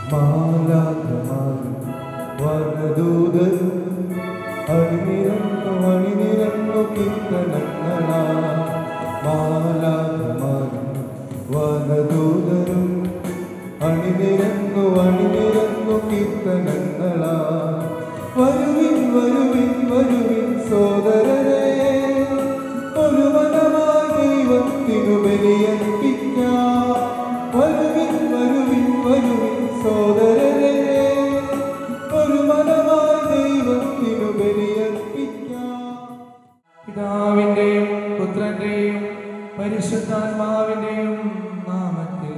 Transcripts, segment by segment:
മാലാഖമാരും വനദൂതരും അണിനിരന്നു അണിനിരന്നു കീർത്തനങ്ങളാ മാലാഖമാരും വനദൂതരും അണിനിരന്നു അണിനിരന്നു കീർത്തനങ്ങളാ വരുവിൻ വരുവിൻ വരുവിൻ സോദരരെ ഒരു മനമായി ദൈവത്തിനു ബലിയർപ്പിക്കാം വരുവിൻ വരുവിൻ വരുവിൻ സോദരരെ ഒരു മനമായി ദൈവത്തിനു ബലിയർപ്പിക്കാം പിതാവിന്റെയും പുത്രന്റെയും പരിശുദ്ധാത്മാവിന്റെയും നാമത്തിൽ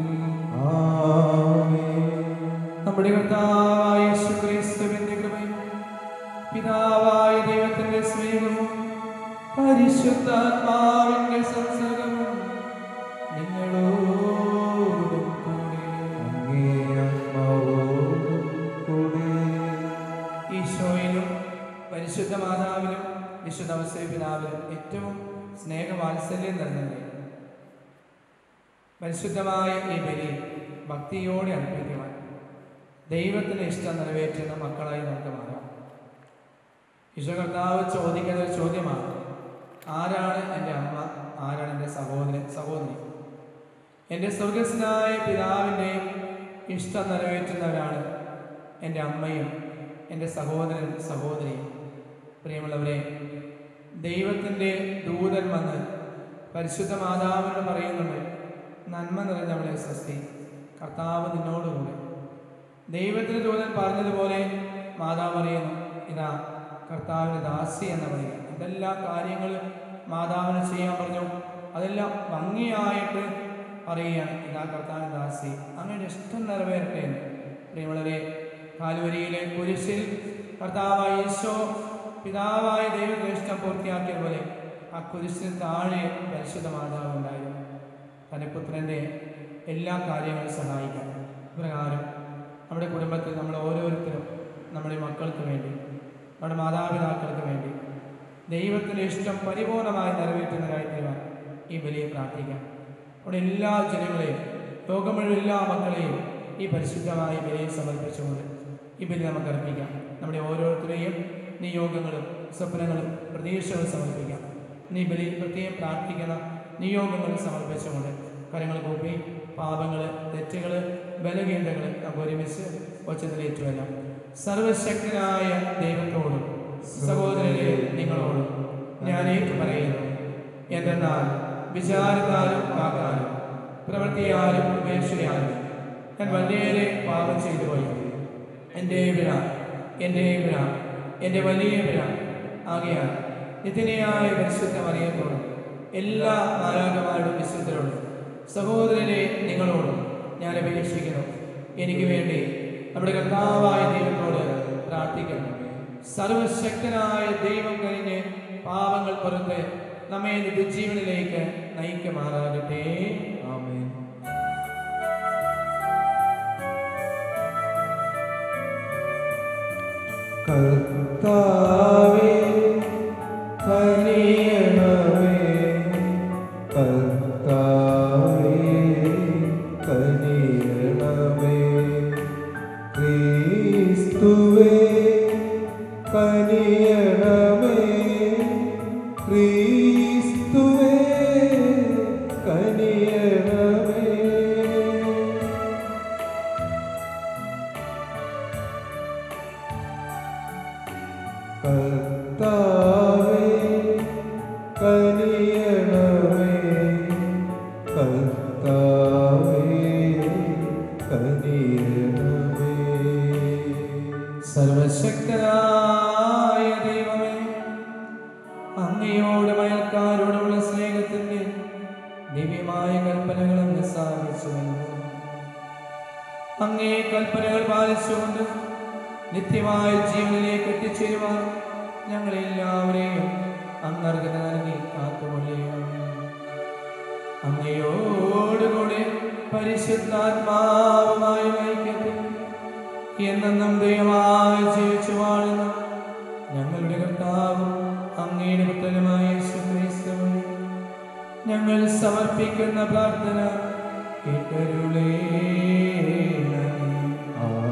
ആമേൻ നമ്മുടെ കർത്താവായ യേശുക്രിസ്തുവിന്റെ കൃപയും പിതാവായ ദൈവത്തിന്റെ സ്നേഹവും പരിശുദ്ധാത്മാവിന്റെ സംസർഗവും നിങ്ങളോടും കൂടെ അങ്ങേ ആത്മാവോടും കൂടെ ഈശോയിലും പരിശുദ്ധ മാതാവിലും വിശുദ്ധ പിതാവിലും ഏറ്റവും സ്നേഹവാത്സല്യം നിറഞ്ഞവരെ പരിശുദ്ധമായ ഈ ബലി ഭക്തിയോടെ അർപ്പിക്കുവാൻ ദൈവത്തിന് ഇഷ്ടം നിറവേറ്റുന്ന മക്കളായി നമുക്ക് മാറാം ഈശോ കർത്താവ് ചോദിക്കുന്ന ഒരു ചോദ്യമാണ് ആരാണ് എൻ്റെ അമ്മ ആരാണ് എൻ്റെ സഹോദരൻ സഹോദരി എൻ്റെ സ്വർഗസ്നായ പിതാവിൻ്റെയും ഇഷ്ടം നിറവേറ്റുന്നവരാണ് എൻ്റെ അമ്മയും എൻ്റെ സഹോദരൻ സഹോദരിയും പ്രിയമുള്ളവരെ ദൈവത്തിൻ്റെ ദൂതൻ വന്ന് പരിശുദ്ധ മാതാവിനോട് പറയുന്നുണ്ട് നന്മ നിറഞ്ഞവളെ സ്വസ്തി കർത്താവ് നിന്നോടുകൂടെ ദൈവത്തിന് ദൂതൻ പറഞ്ഞതുപോലെ മാതാവ് പറയുന്നു ഇതാ കർത്താവിന് ദാസി എന്ന് പറയുക എന്തെല്ലാം കാര്യങ്ങൾ മാതാവിന് ചെയ്യാൻ പറഞ്ഞു അതെല്ലാം ഭംഗിയായിട്ട് പറയുകയാണ് ഇതാ കർത്താവിന് ദാസി അങ്ങനെ ഇഷ്ടം നിറവേറട്ടെ എന്ന് പ്രിയമുള്ളവരെ കാൽവരിയിലെ കുരിശിൽ കർത്താവായ ഈശോ പിതാവായ ദൈവത്തിന്റെ ഇഷ്ടം പൂർത്തിയാക്കിയ പോലെ ആ കുരിശിന് താഴെ പരിശുദ്ധ മാതാവ് ഉണ്ടായിരുന്നു തൻ്റെ പുത്രൻ്റെ എല്ലാ കാര്യങ്ങളും സഹായിക്കാൻ പ്രകാരം നമ്മുടെ കുടുംബത്തിൽ നമ്മൾ ഓരോരുത്തരും നമ്മുടെ മക്കൾക്ക് വേണ്ടി നമ്മുടെ മാതാപിതാക്കൾക്ക് വേണ്ടി ദൈവത്തിൻ്റെ ഇഷ്ടം പരിപൂർണമായി നിറവേറ്റുന്നതിനായി തീരുവാൻ ഈ ബലിയെ പ്രാർത്ഥിക്കാം അവിടെ എല്ലാ ജനങ്ങളെയും ലോകം മുഴുവൻ എല്ലാ മക്കളെയും ഈ പരിശുദ്ധമായ ബലിയെ സമർപ്പിച്ചുകൊണ്ട് ഈ ബലി നമുക്ക് അർപ്പിക്കാം നമ്മുടെ ഓരോരുത്തരെയും നിയോഗങ്ങളും സ്വപ്നങ്ങളും പ്രതീക്ഷകളും സമർപ്പിക്കാം നീ ബലി പ്രത്യേകം പ്രാർത്ഥിക്കുന്ന നിയോഗങ്ങൾ സമർപ്പിച്ചുകൊണ്ട് കരങ്ങൾ കൂപ്പി പാപങ്ങൾ തെറ്റുകൾ ബലഹീനതകൾ നമുക്ക് ഒരുമിച്ച് ഒച്ചത്തിലേറ്റുവരാം സർവശക്തനായ ദൈവത്തോടും സഹോദരരെ നിങ്ങളോടും ഞാൻ ഏറ്റു പറയുന്നു എന്തെന്നാൽ വിചാരത്താലും വാക്കാലും പ്രവൃത്തിയാലും ഉപേക്ഷയാലും ഞാൻ വളരെയേറെ പാപം ചെയ്തു പോയി എൻ്റെ വിഴ എൻ്റെ വിഴ എൻ്റെ വലിയ വിഴ ആകയാൽ നിത്യനയായ പരിശുദ്ധ മറിയത്തോടും എല്ലാ മാലാകമാരുടെ വിശുദ്ധരോടും സഹോദരനെ നിങ്ങളോടും ഞാൻ അപേക്ഷിക്കുന്നു എനിക്ക് വേണ്ടി നമ്മുടെ കർത്താവായ ദൈവത്തോട് പ്രാർത്ഥിക്കുന്നു സർവശക്തനായ ദൈവം കഴിഞ്ഞ് പാപങ്ങൾ പുറത്ത് നമ്മെ നിത്യജീവനിലേക്ക് നയിക്കുമാറാകട്ടെ ആമേൻ കർത്താവേ കനിയണമേ കർത്താവേ കനിയണമേ ക്രിസ്തുവേ കനിയണമേ ക്രിസ്തുവേ കനിയണമേ കർത്താവേ കനിയണമേ കർത്താവേ കനിയണമേ സർവശക്തനായ ദൈവമേ അങ്ങയോട് അയൽക്കാരോടുള്ള സ്നേഹത്തിന്റെ ദിവ്യമായ കൽപ്പനകളും നിസ്സാരിച്ചുവല്ലോ അങ്ങേ കൽപ്പനകൾ പാലിച്ചുകൊണ്ട് നിത്യമായ ജീവനിലേക്ക് എത്തിച്ചേരുവാൻ ഞങ്ങളെല്ലാവരെയും അങ്ങർഗത നൽകി കാത്തുകൊള്ളുകയും അങ്ങയോടുകൂടി പരിശുദ്ധാത്മാവുമായി ഐക്യത്തിൽ എന്നെന്നും ദൈവമായി ജീവിച്ചു വാഴുന്ന ഞങ്ങളുടെ കർത്താവും അങ്ങയുടെ പുത്രനുമായ യേശുക്രിസ്തുവും ഞങ്ങൾ സമർപ്പിക്കുന്ന പ്രാർത്ഥന കേട്ടരുളേ ആമേൻ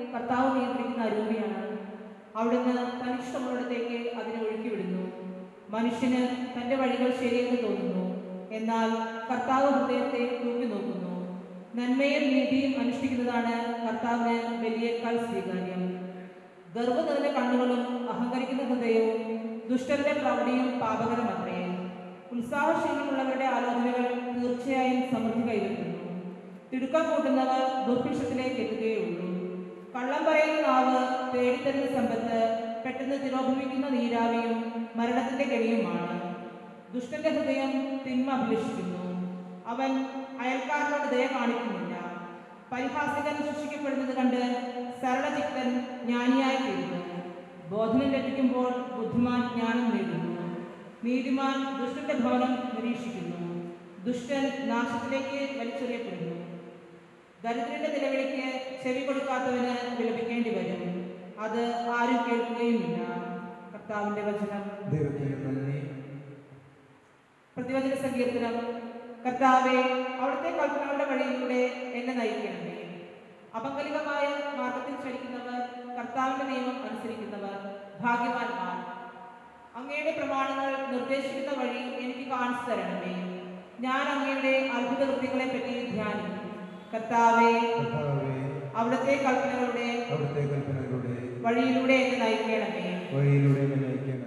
കർത്താവ് നിയന്ത്രിക്കുന്ന അരൂപിയാണ് അവിടുന്ന് തനിഷ്ടമുള്ളിടത്തേക്ക് അതിനെ ഒഴുക്കിവിടുന്നു മനുഷ്യന് തന്റെ വഴികൾ ശരിയെന്ന് തോന്നുന്നു എന്നാൽ കർത്താവ് ഹൃദയത്തെ തൂക്കി നോക്കുന്നു നന്മയും നീതിയും അനുഷ്ഠിക്കുന്നതാണ് കർത്താവിന് വലിയേക്കാൾ സ്വീകാര്യം ഗർവ നിറഞ്ഞ കണ്ണുകളും അഹങ്കരിക്കുന്ന ഹൃദയവും ദുഷ്ടരുടെ പ്രൗഢിയും പാപകരമത്രേ ഉത്സാഹശീലമുള്ളവരുടെ ആലോചനകൾ തീർച്ചയായും സമൃദ്ധി കൈവരുന്നു തിടുക്കം കൂട്ടുന്നവർ ദുർഭിക്ഷത്തിലേക്ക് എത്തുകയുള്ളൂ കള്ളം പറയുന്ന നാവ് തേടിത്തരുന്ന സമ്പത്ത് പെട്ടെന്ന് തിരോഭവിക്കുന്ന നീരാവിയും മരണത്തിന്റെ ഗണിയുമാണ് ദുഷ്ടന്റെ ഹൃദയം തിന്മ അഭിലഷിക്കുന്നു അവൻ അയൽക്കാരനോട് ദയ കാണിക്കുന്നില്ല പരിഹാസികൻ ശിക്ഷിക്കപ്പെടുന്നത് കണ്ട് സരളചിത്തൻ ജ്ഞാനിയായി തീരുന്നു ബോധനം ലഭിക്കുമ്പോൾ ബുദ്ധിമാൻ ജ്ഞാനം നേടുന്നു നീതിമാൻ ദുഷ്ടന്റെ ഭവനം നിരീക്ഷിക്കുന്നു ദുഷ്ടൻ നാശത്തിലേക്ക് വലിച്ചെറിയപ്പെടുന്നു ദരിദ്രന്റെ നിലവിളിക്ക് ചെവി കൊടുക്കാത്തവന് വിലപിക്കേണ്ടി വരും അത് ആരും കേൾക്കുകയുമില്ല കർത്താവിന്റെ വചനം ദൈവത്തിന് നന്ദി പ്രതിവചന സങ്കീർത്തനം കർത്താവെ അവിടുത്തെ കൽപ്പനകളുടെ വഴിയിലൂടെ എന്നെ നയിക്കണമേ അപങ്കലികമായ മാർഗത്തിൽ ചലിക്കുന്നവർ കർത്താവിന്റെ നിയമം അനുസരിക്കുന്നവർ ഭാഗ്യവാന്മാർ അങ്ങയുടെ പ്രമാണങ്ങൾ നിർദ്ദേശിക്കുന്ന വഴി എനിക്ക് കാണിച്ചു തരണമേ ഞാൻ അങ്ങയുടെ അത്ഭുത കൃത്യങ്ങളെ പറ്റി ധ്യാനിക്കും കർത്താവെ കർത്താവേ അവിടുത്തെ കൽപ്പനകളുടെ അവിടുത്തെ കൽപ്പനകളുടെ വഴിയിലൂടെ എന്നെ നയിക്കണമേ വഴിയിലൂടെ എന്നെ നയിക്കണമേ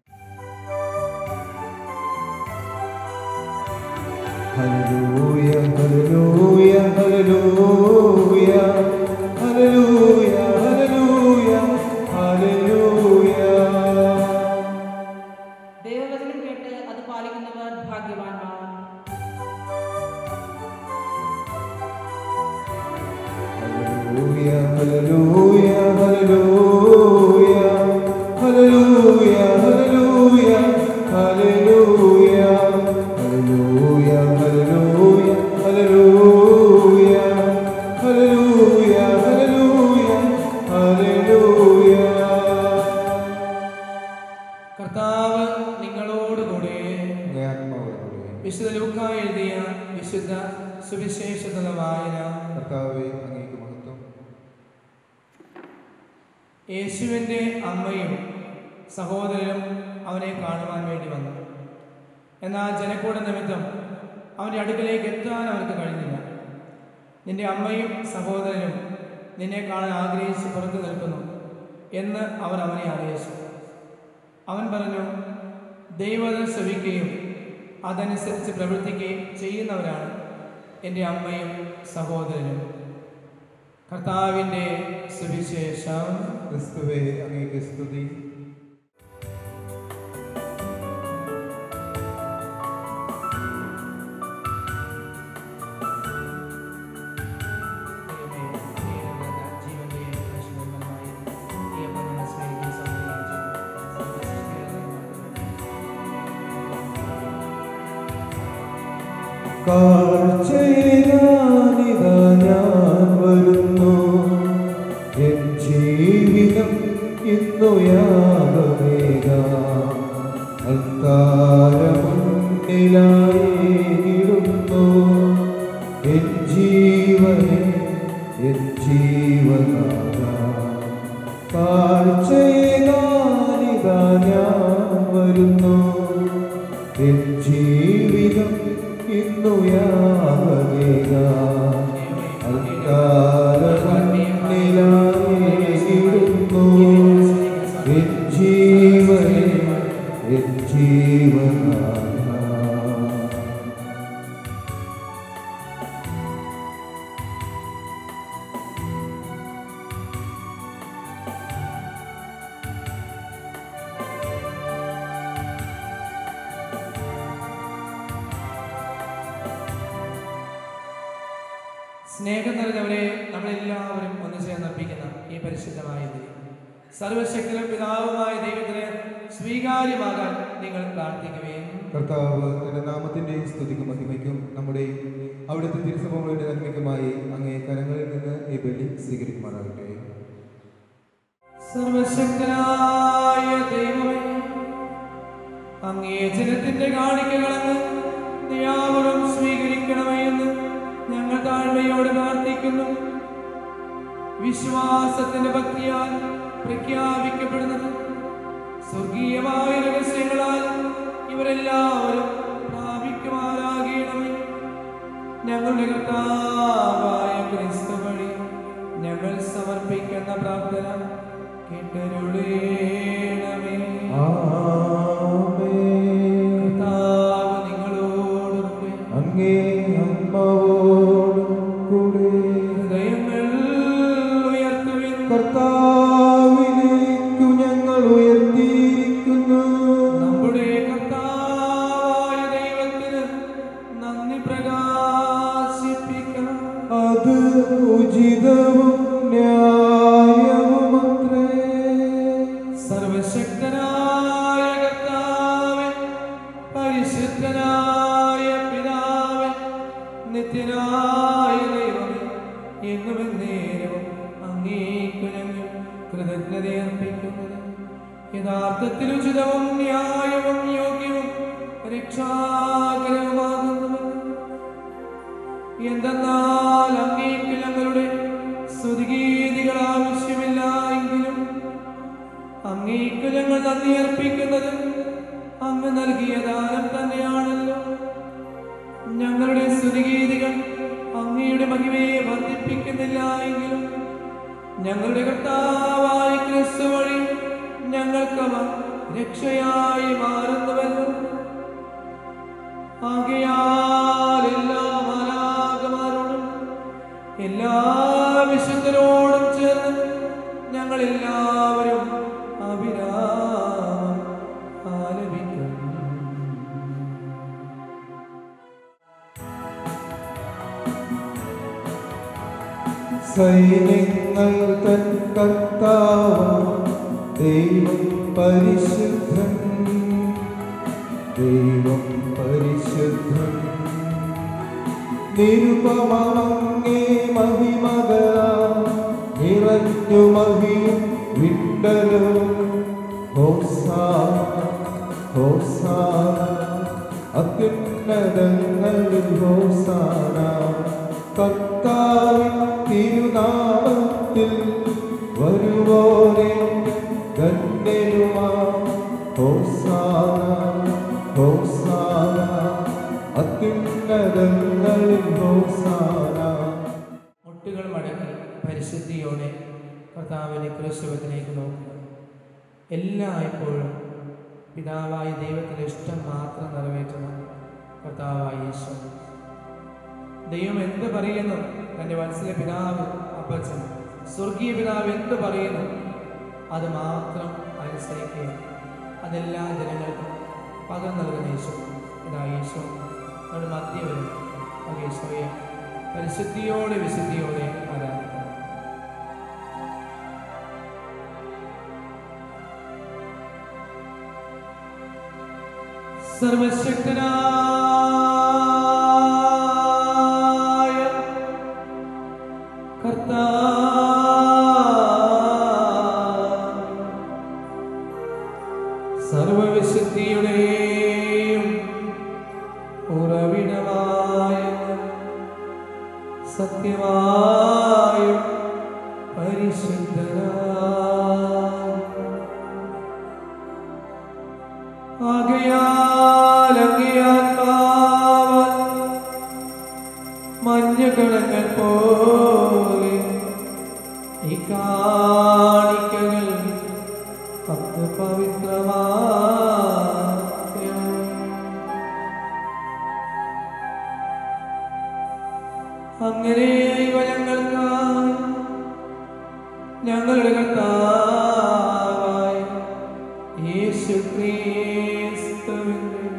hallelujah hallelujah hallelujah hallelujah hallelujah hallelujah ദൈവവചനം കേട്ട് അത് പാലിക്കുന്നവർ ഭാഗ്യവാന്മാർ Hallelujah, hallelujah, hallelujah, hallelujah, hallelujah, hallelujah, hallelujah, hallelujah, hallelujah, hallelujah, hallelujah, hallelujah. കർത്താവ് നിങ്ങളോടുകൂടെ അങ്ങേ ആത്മാവോടുകൂടെ. വിശുദ്ധ ലൂക്ക എഴുതിയ വിശുദ്ധ സുവിശേഷതല വായന കർത്താവേ അങ്ങേക്ക് മഹത്വം യേശുവിൻ്റെ അമ്മയും സഹോദരനും അവനെ കാണുവാൻ വേണ്ടി വന്നു എന്നാൽ ജനക്കൂട നിമിത്തം അവൻ്റെ അടുക്കലേക്ക് എത്താൻ അവർക്ക് കഴിഞ്ഞില്ല നിന്റെ അമ്മയും സഹോദരനും നിന്നെ കാണാൻ ആഗ്രഹിച്ച് പുറത്തു നിൽക്കുന്നു എന്ന് അവർ അവനെ അറിയിച്ചു അവൻ പറഞ്ഞു ദൈവത ശ്രവിക്കുകയും അതനുസരിച്ച് പ്രവർത്തിക്കുകയും ചെയ്യുന്നവരാണ് എൻ്റെ അമ്മയും സഹോദരനും കർത്താവിൻ്റെ സുവിശേഷം ക്രിസ്തുവേ അങ്ങേക്ക് സ്തുതി ദൈവമേ, അങ്ങയുടെ ജീവന്റെ നശ്വരമായ ഈ അമ്മയെ സ്നേഹിച്ച് സംരക്ഷിച്ച് സർവ്വസൃഷ്ടികളെയും കാഴ്ചയിലാനിതാ ഞാൻ വരുന്നു എൻ ജീവിതം ഇന്നു യാഗമേക അൽത്താരമുന്നിലായിടുന്നു എൻ ജീവനെ എൻ ജീവനാഥ കാഴ്ചയിലാനിതാ ഞാൻ വരുന്നു എൻ ജീവിതം ഇന്നു യാഗമേക അൽക്കാരമണ്ണിലായിരുന്നു എൻ ജീവനെ എൻ ജീവനാഥ സ്നേഹം നിറഞ്ഞവരെ നമ്മളെല്ലാവരും ഒന്ന് ചേർന്ന് അർപ്പിക്കുന്ന ഈ പരിശുദ്ധമായ ബലി സർവശക്തനും പിതാവുമായ ദൈവത്തിന് സ്വീകാര്യമാകാൻ നിങ്ങൾ പ്രാർത്ഥിക്കുകയും കർത്താവ് തന്റെ നാമത്തിന്റെ സ്തുതിക്കും മഹിമയ്ക്കും നമ്മുടെ അവിടുത്തെ തിരുസഭകളുടെ നന്മയ്ക്കുമായി അങ്ങേ കരങ്ങളിൽ നിന്ന് ഈ ബലി സ്വീകരിക്കുമാറാകട്ടെ സർവശക്തനായ ദൈവമേ അങ്ങേ ജനത്തിന്റെ കാണിക്കകളങ്ങ് ദയാവരം സ്വീകരിക്കണമേ എന്ന് ഞങ്ങൾ താഴ്മയോട് പ്രാർത്ഥിക്കുന്നു വിശ്വാസത്തിന്റെ ഭക്തിയാൽ പ്രഖ്യാപിക്കപ്പെടുന്നത് സ്വർഗീയമായ രഹസ്യങ്ങളാൽ ഇവരെല്ലാവരും പ്രാപിക്കുമാറാകണമേ ഞങ്ങളുടെ കർത്താവായ ക്രിസ്തു വഴി ഞങ്ങൾ സമർപ്പിക്കുന്ന പ്രാർത്ഥന കേട്ടരുളേണമേ ആമേൻ. കർത്താവ് നിങ്ങളോടൊപ്പം അങ്ങേ ആത്മാവോടും കൂടെ ഹൃദയങ്ങൾ ഉയർത്തുവിൻ കർത്താവിലേക്കു ഞങ്ങൾ ഉയർത്തിയിരിക്കുന്നു നമ്മുടെ കർത്താവായ ദൈവത്തിന് നന്ദി പ്രകാശിപ്പിക്കണം അത് ഉചിതവും ന്യായവുമത്രേ സർവശക്തനായ കർത്താവേ പരിശുദ്ധനായ പിതാവേ നിത്യനായ ദൈവമേ എന്നും നേരവും അങ്ങേക്കു ഞങ്ങൾ കൃതജ്ഞത അർപ്പിക്കുന്നത് യഥാർത്ഥത്തിൽ ഉചിതവും ന്യായവും യോഗ്യവും രക്ഷാകരവുമാകുന്നു എന്തെന്നാൽ അങ്ങേക്ക് ഞങ്ങളുടെ സ്തുതിഗീതികൾ ആവശ്യമില്ല എങ്കിലും അങ്ങേക്ക് ഞങ്ങൾ നന്ദി അർപ്പിക്കുന്നത് അങ്ങ് നൽകിയ ദാനം തന്നെയാണല്ലോ ഞങ്ങളുടെ സ്തുതിഗീതികൾ അങ്ങയുടെ മഹിമയെ വർദ്ധിപ്പിക്കുന്നില്ല എങ്കിലും ഞങ്ങളുടെ കർത്താവായ ക്രിസ്തു വഴി ഞങ്ങൾക്കവ രക്ഷയായി മാറുന്നുവല്ലോ ആകയാൽ എല്ലാ മാലാകമാരോടും എല്ലാ വിശുദ്ധരോടും ചേർന്ന് ഞങ്ങൾ എല്ലാവരും അഭിരാമം ആലപിക്കും സൈന്യങ്ങൾ തൻ കർത്താവ് ദൈവം പരിശുദ്ധൻ ദൈവം പരിശുദ്ധൻ നിരുപമങ്ങേ മഹിമകള നിറഞ്ഞു മഹിയും വിണ്ടലോ ഹോസാന ഹോസാന അത്യുന്നതങ്ങളിൽ ഹോസാന കർത്താവിൻ തിരുനാമത്തിൽ വരുവോരെ ധന്യരുമാ ഹോസാന ഹോസാന അത്യുന്നതങ്ങളിൽ ഹോസാന മുട്ടുകൾ മടക്കി പരിശുദ്ധിയോടെ കർത്താവിനെ ക്രിസ്തുവത്തിലേക്ക് നോക്കുക എല്ലായ്പ്പോഴും പിതാവായ ദൈവത്തിൻ്റെ ഇഷ്ടം മാത്രം നിറവേറ്റുന്ന കർത്താവായ യേശു ദൈവം എന്ത് പറയുന്നു തൻ്റെ മനസ്സിലെ പിതാവ് അപ്പച്ചൻ സ്വർഗീയ പിതാവ് എന്ത് പറയുന്നു അത് മാത്രം അനുസരിക്കുക അതെല്ലാ ജനങ്ങൾക്കും പകർന്നു നൽകുന്ന യേശു ഇതാ യേശു നമ്മുടെ മധ്യ വരും ആ യേശുവെ പരിശുദ്ധിയോടെ വിശുദ്ധിയോടെ ആരാധിക്കണം സർവശക്തനായ കർത്താവ് സർവവിശുദ്ധിയുടെയും ഉറവിടമായ സത്യമായ പരിശുദ്ധനായ ആകയാൽ അങ്ങേ ആത്മാവാൽ മഞ്ഞുകണങ്ങൾ പോലെ ഈ കാണിക്കകൾ അങ്ങ് പവിത്രമാക്കണം അങ്ങനെ ഇവ ഞങ്ങൾക്കായി ഞങ്ങളുടെ കർത്താവായ യേശു ക്രിസ്തുവിന്റെ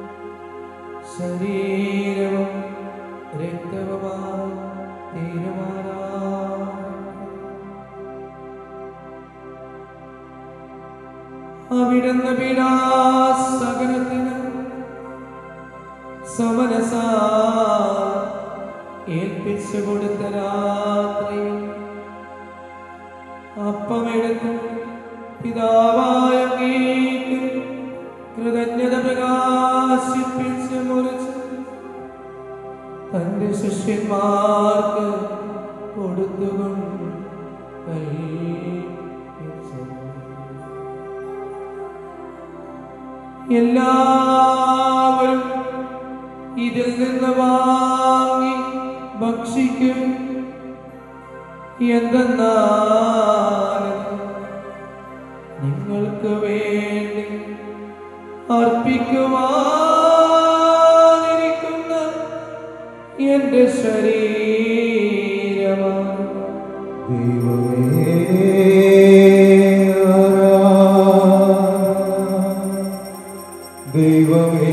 ശരീരവും രക്തവുമായി തീരുമാനം അവിടുന്ന് പീഡാസകലത്തിന് സമനസ ഏൽപ്പിച്ചു കൊടുത്ത രാത്രി അപ്പമെടുത്ത് പിതാവായ അങ്ങേക്ക് കൃതജ്ഞത പ്രകാശിപ്പിച്ച് മുറിച്ച് തന്റെ ശിഷ്യന്മാർക്ക് കൊടുത്തുകൊണ്ട് എല്ലാവരും ഇതിൽ നിന്ന് വാങ്ങി ഭക്ഷിക്കും എന്തെന്നാൽ നിങ്ങൾക്ക് വേണ്ടി അർപ്പിക്കുവാനിരിക്കുന്ന എന്റെ ശരീരമാണ് ദൈവമേ ദൈവമേ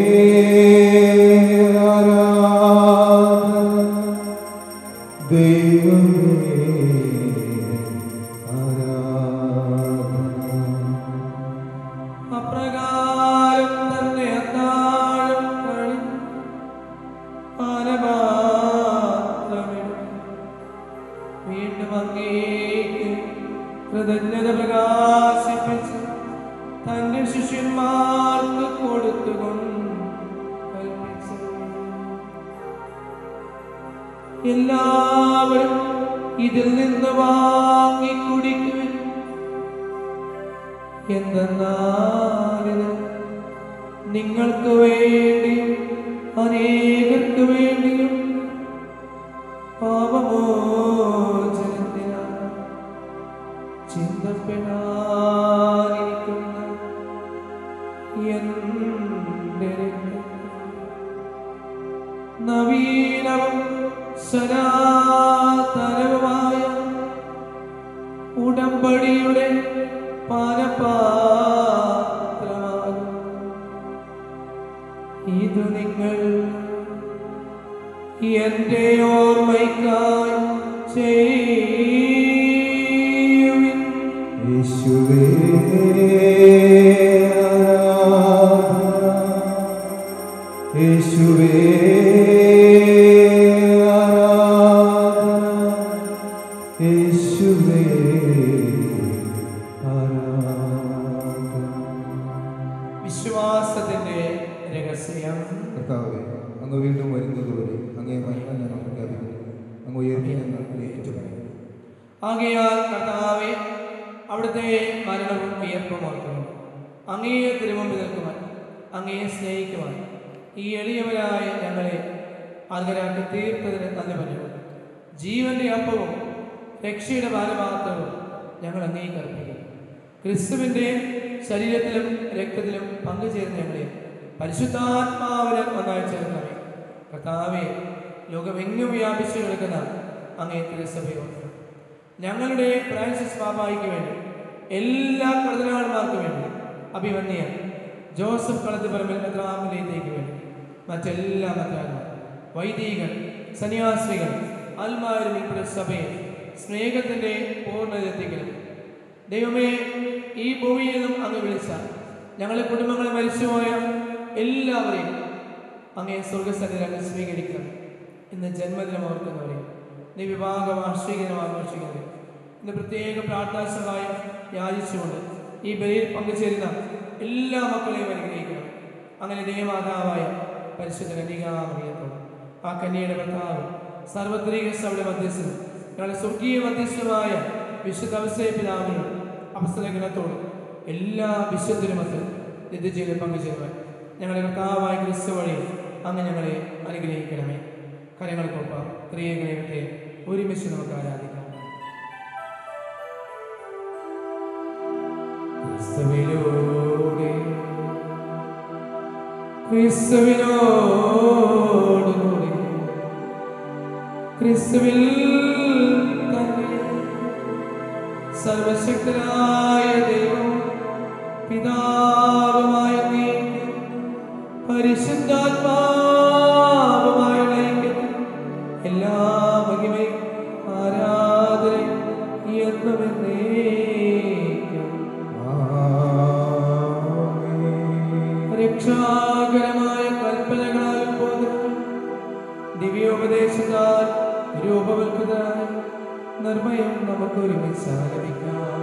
ദൈവമേ അപ്രകാരം തന്നെ അത്താഴം കഴിഞ്ഞ് പാനപാത്രമിടും. വീണ്ടും അങ്ങേക്ക് കൃതജ്ഞത പ്രകാശിപ്പിച്ച് തന്റെ ശിഷ്യന്മാർക്ക് കൊടുത്തുകൊണ്ട് കൽപ്പിച്ചു എല്ലാവരും ഇതിൽ നിന്ന് വാങ്ങി കുടിക്കുവിൻ എന്തെന്നാലിത് നിങ്ങൾക്ക് വേണ്ടിയും അനേകർക്ക് വേണ്ടിയും പാപമോചനത്തിനായി ചിന്തപ്പെടാനിരിക്കുന്ന എന്റെ രക്തം നവീനവും സനാതനവുമായ ഉടമ്പടിയുടെ പാനപാത്രമാകും ഇത് നിങ്ങൾ എന്റെ ഓർമ്മയ്ക്കായി ചെയ്യുവിൻ യേശുവേ യേശുവേ യേശുവേ വിശ്വാസത്തിന്റെ രഹസ്യം കർത്താവേ അങ്ങ് വീണ്ടും വരുന്നതുവരെ അങ്ങേ മരണം ഞാൻ പ്രഖ്യാപിക്കുന്നു അങ്ങ് ഉയർത്തി ഞങ്ങൾ ഏറ്റുപറയുന്നു ആകയാൽ കർത്താവെ അവിടുത്തെ മരണവും ഉയർപ്പും ഓർക്കുന്നു അങ്ങയെ തിരുമുമ്പിൽ നിൽക്കുവാൻ അങ്ങയെ സ്നേഹിക്കുവാൻ ഈ എളിയവരായ ഞങ്ങളെ അർഹരാക്കി തീർത്തതിന് നന്ദി പറഞ്ഞു ജീവന്റെ അപ്പവും രക്ഷയുടെ ബാലപാത്രവും ഞങ്ങൾ അങ്ങേക്ക് അർപ്പിക്കുന്നു ക്രിസ്തുവിന്റെ ശരീരത്തിലും രക്തത്തിലും പങ്കുചേർന്ന് ഞങ്ങളെ പരിശുദ്ധാത്മാവിന് ഒന്നായി ചേർന്നവേ കർത്താവെ ലോകമെങ്ങും വ്യാപിച്ചു കിടക്കുന്ന അങ്ങേ തിരുസഭയോട് ഞങ്ങളുടെ ഫ്രാൻസിസ് പാപ്പായിക്ക് വേണ്ടി എല്ലാ കർദിനാൾമാർക്കും വേണ്ടി അഭിമന്യ ജോസഫ് കളത്തുപറമ്പിൽ മെത്രാമിലേക്ക് വേണ്ടി മറ്റെല്ലാ മെത്രാന്മാർ വൈദികർ സന്യാസികൾ അൽമാരും ഉൾപ്പെടെ സഭയെ സ്നേഹത്തിൻ്റെ പൂർണ്ണതയെത്തിക്കണം ദൈവമേ ഈ ഭൂമിയിൽ നിന്നും അങ്ങ് വിളിച്ച ഞങ്ങളുടെ കുടുംബങ്ങളെ മരിച്ചുപോയ എല്ലാവരെയും അങ്ങേ സ്വർഗസ്ഥനിൽ അങ്ങ് സ്വീകരിക്കണം ഇന്ന് ജന്മദിനം ഓർക്കുന്നവരെ നീ വിവാഹ വാർഷികം ആഘോഷിക്കുന്നത് ഇന്ന് പ്രത്യേക പ്രാർത്ഥനാ സഹായം യാചിച്ചുകൊണ്ട് ഈ ബലിയിൽ പങ്കുചേരുന്ന എല്ലാ മക്കളെയും അനുഗ്രഹിക്കണം അങ്ങനെ ദൈവമാതാവായ പരിശുദ്ധ കന്യകാമറിയത്തോട് ആ കന്യയുടെ ഭർത്താവ് സർവത്രിക സഭയുടെ മധ്യസ്ഥനും ഞങ്ങളുടെ സ്വർഗീയ മധ്യസ്ഥമായ വിശുദ്ധ അവസ്ഥയ പിതാവിനോട് അപസ്തലഗണത്തോടും എല്ലാ വിശുദ്ധരുമത്ത് നിത്യജീവിതം പങ്കുചേരുവാൻ ഞങ്ങളുടെ കർത്താവായ ക്രിസ്തു വഴി അങ്ങ് ഞങ്ങളെ അനുഗ്രഹിക്കണമേ കരങ്ങൾക്കൊപ്പം ക്രിയകളെ ഒരുമിച്ച് നമുക്ക് ആരാധിക്കാം ക്രിസ്തുവിലൂടെ ക്രിസ്തുവിനോടുകൂടി ക്രിസ്തുവിൽ തന്നെ സർവശക്തനായ ദൈവം പിതാവുമായ നീക്ക് പരിശുദ്ധാത്മാവുമായ ഐക്യത്തിൽ എല്ലാ മഹിമയും ആരാധനയും എന്നുമെന്നേക്കും രക്ഷാകരമായ കൽപ്പനകളാൽ ബോധനം ദിവ്യോപദേശത്താൽ രൂപവൽകൃതരായ നിർമ്മയം നമുക്ക് ഒരുമിച്ച് ആലപിക്കാം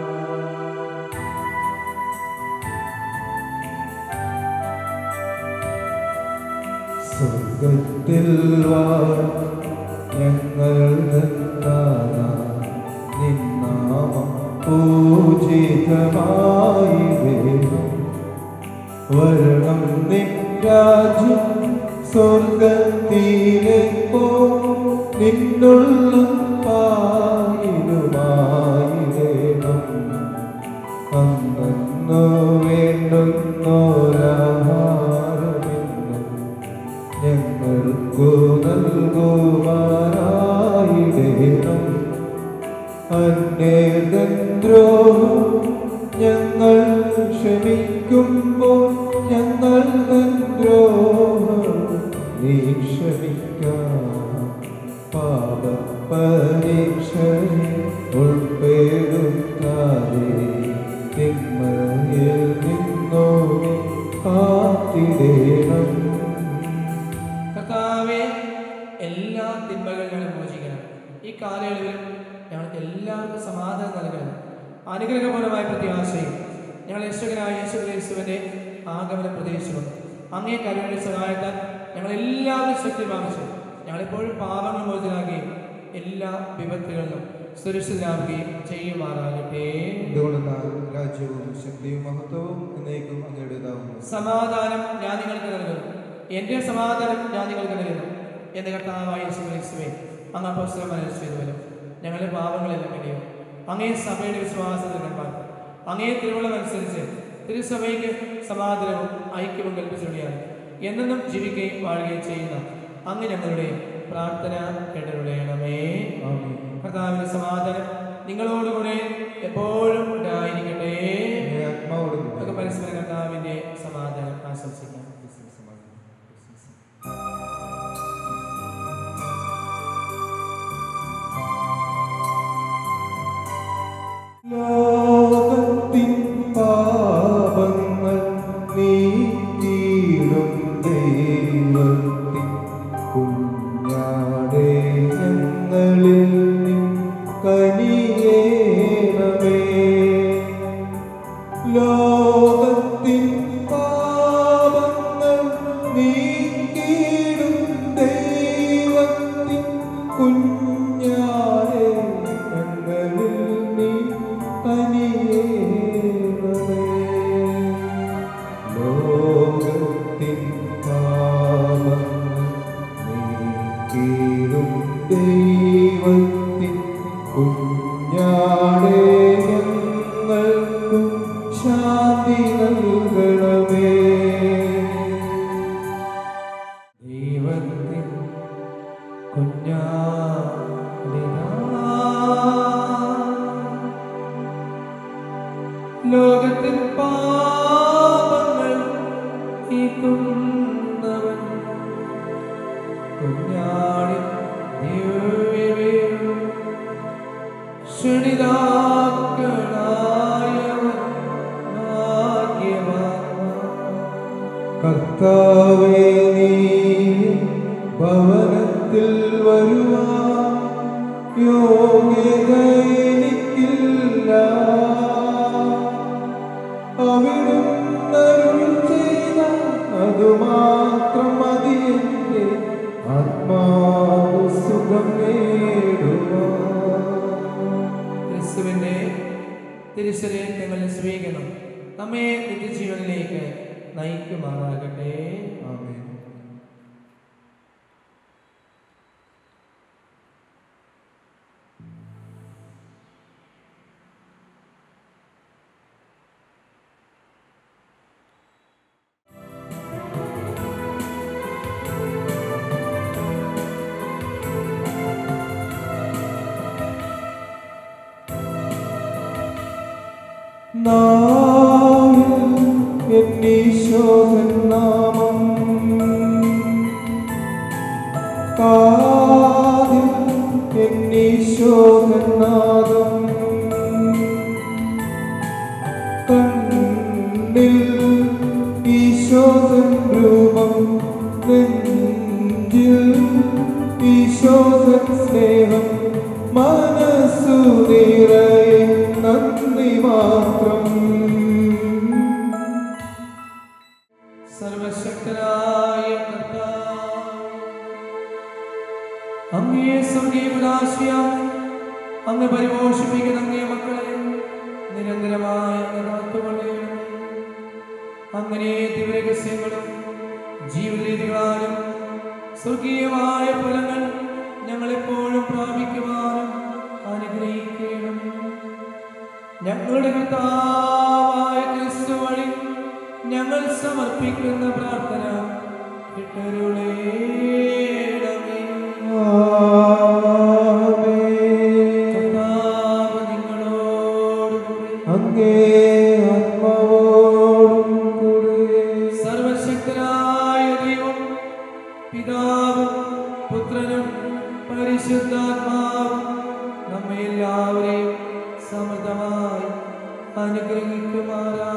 സ്വർഗത്തിൽ വാ ഞങ്ങൾ നിന്നാ നിന്നാ പൂജിതമായി വേണം വരണം നിൻ രാജ്യം സ്വർഗത്തിലെ പോ നിന്നുള്ള പായിലുമായി വേണം അന്നു വേണ്ടുന്നോരാഹാരമെന്നും ഞങ്ങൾക്കു നൽകുമാറായിടേണം അന്യദ്രോഹം ഞങ്ങൾ ക്ഷമിക്കുമ്പോൾ ഞങ്ങൾ ദ്രോഹം നീ ക്ഷമിക്കാം പാപപരീക്ഷയിൽ ഉൾപ്പെടുത്താതെ തിന്മയിൽ നിന്നോ കാത്തിടേണം കർത്താവെ എല്ലാ തിന്മകളും ഞങ്ങൾ മോചിക്കണം ഈ കാലയളവിലും ഞങ്ങൾക്ക് എല്ലാവർക്കും സമാധാനം നൽകണം അനുഗ്രഹപൂർണമായ പ്രത്യാശയും ഞങ്ങൾ യേശുവിനായ യേശു ക്രിസ്തുവിന്റെ ആഗമന പ്രതീക്ഷിക്കുന്നു അങ്ങേ കരുണയുടെ സഹായത്താൽ ഞങ്ങൾ എല്ലാവരും ശക്തി വാങ്ങിച്ചു ഞങ്ങളെപ്പോഴും പാപങ്ങൾ മോചനാകുകയും എല്ലാ വിപത്തുകളിലും സുരക്ഷിതരാകുകയും ചെയ്യുമാറാകട്ടെ എന്തുകൊണ്ടെന്നാൽ രാജ്യവും ശക്തിയും മഹത്വവും എന്നേക്കും അങ്ങയുടേതാവുന്നു സമാധാനം ഞാൻ നിങ്ങൾക്ക് നൽകുന്നു എന്റെ സമാധാനം ഞാൻ നിങ്ങൾക്ക് നൽകുന്നു എന്ന് കർത്താവായ യേശു ക്രിസ്തുവേ അങ്ങ് അപ്പോസ്തലൻ മനസ്സിലുവല്ലോ ഞങ്ങളുടെ പാപങ്ങളെല്ലാം കഴിയും അങ്ങേ സഭയുടെ വിശ്വാസത്തിൽ കണ്ടാൽ അങ്ങേ തിരുവള്ളമനുസരിച്ച് തിരുസഭയ്ക്ക് സമാധാനവും ഐക്യവും കൽപ്പിച്ചുകൊള്ളിയാണ് എന്നെന്നും ജീവിക്കുകയും വാഴുകയും ചെയ്യുന്ന അങ്ങ് ഞങ്ങളുടെ പ്രാർത്ഥന കേട്ടരുളയണമേ ആമേൻ. കർത്താവിന്റെ സമാധാനം നിങ്ങളോടുകൂടെ എപ്പോഴും ഉണ്ടായിരിക്കട്ടെ അങ്ങേ ആത്മാവോടും കൂടെ. നമുക്ക് പരസ്പരം കർത്താവിന്റെ സമാധാനം ആശംസിക്കാം ലോകത്തിൻ പാപങ്ങൾ നീക്കിയിടും ദൈവത്തിൻ കുഞ്ഞാടേ ഞങ്ങളിൽ നീ കനിയേണമേ ലോകത്തിൻ പാപങ്ങൾ നീക്കിയിടും ദൈവത്തിൻ കുഞ്ഞാടേ ഞങ്ങളിൽ നീ കനിയേണമേ ലോകത്തിൻ പാപങ്ങൾ നീക്കിയിടും ദൈവത്തിൻ കുഞ്ഞാടേ ഞങ്ങൾക്കും ശാന്തി നൽകണമേ ദൈവത്തിൻ ലോകത്തിൽ പാപങ്ങൾ നീക്കുന്നവൻ കുഞ്ഞാടി ദിവ്യവേലും ക്ഷണിതാക്കളായവൻ ഭാഗ്യവാൻ കർത്താവേ നീ ഭവനത്തിൽ വരുവാൻ യോഗ്യത എനിക്കില്ല അവിടുന്നരുൾ ചെയ്ത അതുമാത്രം മതി എൻ്റെ ആത്മാവ് സുഖം നേടുവാൻ ക്രിസ്തുവിന്റെ തിരുശരീരങ്ങളെ സ്വീകരണം നമ്മെ നിത്യജീവനിലേക്ക് നയിക്കുമാറാകട്ടെ ആമേൻ എന്നീശോധൻ നാമം കാതിൽ എന്നീശോധൻ നാദം കണ്ണിൽ ഈശോധൻ രൂപം നെഞ്ചിൽ ഈശോധൻ സ്നേഹം മനസ്സു നിറയെ നന്ദി മാത്രം നിരന്തരമായ കാത്തുകൊള്ളണം അങ്ങനെ ദിവരഹസ്യങ്ങളും ജീവിത രീതികളാലും സ്വർഗീയമായ ഫലങ്ങൾ ഞങ്ങളെപ്പോഴും പ്രാപിക്കുവാനും അനുഗ്രഹിക്കണം ഞങ്ങളുടെ കർത്താവായ ക്രിസ്തു വഴി ഞങ്ങൾ സമർപ്പിക്കുന്ന പ്രാർത്ഥന കിട്ടരുളേണമേ കർത്താവ് നിങ്ങളോടുകൂടി അങ്ങേ ആത്മാവോടും കൂടെ സർവശക്തനായ ദൈവം പിതാവും പുത്രനും പരിശുദ്ധാത്മാവും നമ്മെ എല്ലാവരെയും സമൃദ്ധമായി അനുഗ്രഹിക്കുമാറാ